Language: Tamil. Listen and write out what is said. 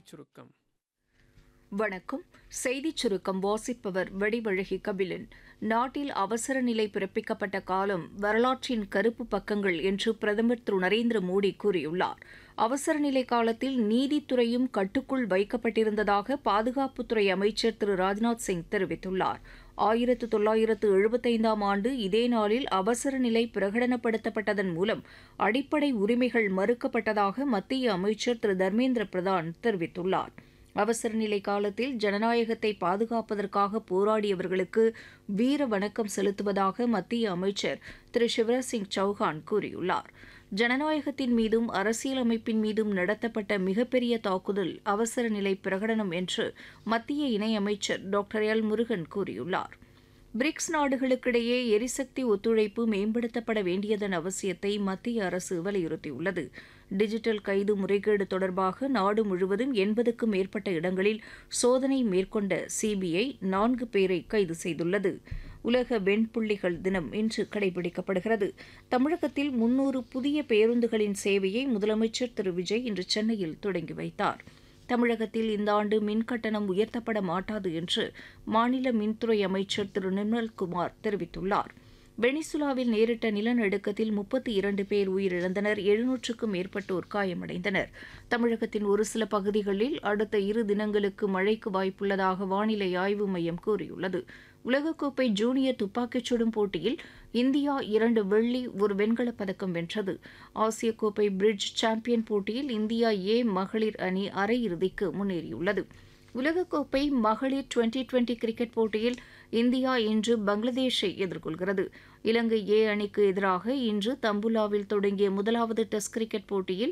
செய்திச் சுருக்கம் வணக்கம் செய்திச் சுருக்கம் வாசிப்பவர் வெடிவழகி கபிலன் நாட்டில் அவசர நிலை பிறப்பிக்கப்பட்ட காலம் வரலாற்றின் கருப்பு பக்கங்கள் என்று பிரதமர் திரு நரேந்திர மோடி கூறியுள்ளார் அவசர நிலை காலத்தில் நீதித்துறையும் கட்டுக்குள் வைக்கப்பட்டிருந்ததாக பாதுகாப்புத்துறை அமைச்சர் திரு ராஜ்நாத் சிங் தெரிவித்துள்ளார் ஆயிரத்து தொள்ளாயிரத்து எழுபத்தைந்தாம் ஆண்டு இதே நாளில் அவசர நிலை பிரகடனப்படுத்தப்பட்டதன் மூலம் அடிப்படை உரிமைகள் மறுக்கப்பட்டதாக மத்திய அமைச்சர் திரு தர்மேந்திர பிரதான் தெரிவித்துள்ளார் அவசர நிலை காலத்தில் ஜனநாயகத்தை பாதுகாப்பதற்காக போராடியவர்களுக்கு வீர வணக்கம் செலுத்துவதாக மத்திய அமைச்சர் திரு சிவராஜ் சிங் சௌஹான் கூறியுள்ளார் ஜனநாயகத்தின் மீதும் அரசியலமைப்பின் மீதும் நடத்தப்பட்ட மிகப்பெரிய தாக்குதல் அவசர நிலை பிரகடனம் என்று மத்திய இணையமைச்சர் டாக்டர் எல் முருகன் கூறியுள்ளார் பிரிக்ஸ் நாடுகளுக்கிடையே எரிசக்தி ஒத்துழைப்பு மேம்படுத்தப்பட வேண்டியதன் அவசியத்தை மத்திய அரசு வலியுறுத்தியுள்ளது டிஜிட்டல் கைது முறைகேடு தொடர்பாக நாடு முழுவதும் எண்பதுக்கும் மேற்பட்ட இடங்களில் சோதனை மேற்கொண்ட சிபிஐ நான்கு பேரை கைது செய்துள்ளது உலக வெண்புள்ளிகள் தினம் இன்று கடைபிடிக்கப்படுகிறது தமிழகத்தில் முன்னூறு புதிய பேருந்துகளின் சேவையை முதலமைச்சர் திரு விஜய் இன்று சென்னையில் தொடங்கி வைத்தார் தமிழகத்தில் இந்த ஆண்டு மின் கட்டணம் உயர்த்தப்பட மாட்டாது என்று மாநில மின்துறை அமைச்சர் திரு நிர்மல்குமார் தெரிவித்துள்ளார் வெனிசுலாவில் நேரிட்ட நிலநடுக்கத்தில் முப்பத்தி இரண்டு பேர் உயிரிழந்தனர் எழுநூற்றுக்கும் மேற்பட்டோர் காயமடைந்தனர் தமிழகத்தின் ஒரு சில பகுதிகளில் அடுத்த இரு தினங்களுக்கு மழைக்கு வாய்ப்புள்ளதாக வானிலை ஆய்வு மையம் கூறியுள்ளது உலகக்கோப்பை ஜூனியர் துப்பாக்கிச் சுடும் போட்டியில் இந்தியா இரண்டு வெள்ளி ஒரு வெண்கலப் பதக்கம் வென்றது ஆசிய கோப்பை பிரிட்ஜ் சாம்பியன் போட்டியில் இந்தியா ஏ மகளிர் அணி அரையிறுதிக்கு முன்னேறியுள்ளது உலகக்கோப்பை மகளிர் டுவெண்டி டுவெண்டி கிரிக்கெட் போட்டியில் இந்தியா இன்று பங்களாதேஷை எதிர்கொள்கிறது இலங்கை ஏ அணிக்கு எதிராக இன்று தம்புலாவில் தொடங்கிய முதலாவது டெஸ்ட் கிரிக்கெட் போட்டியில்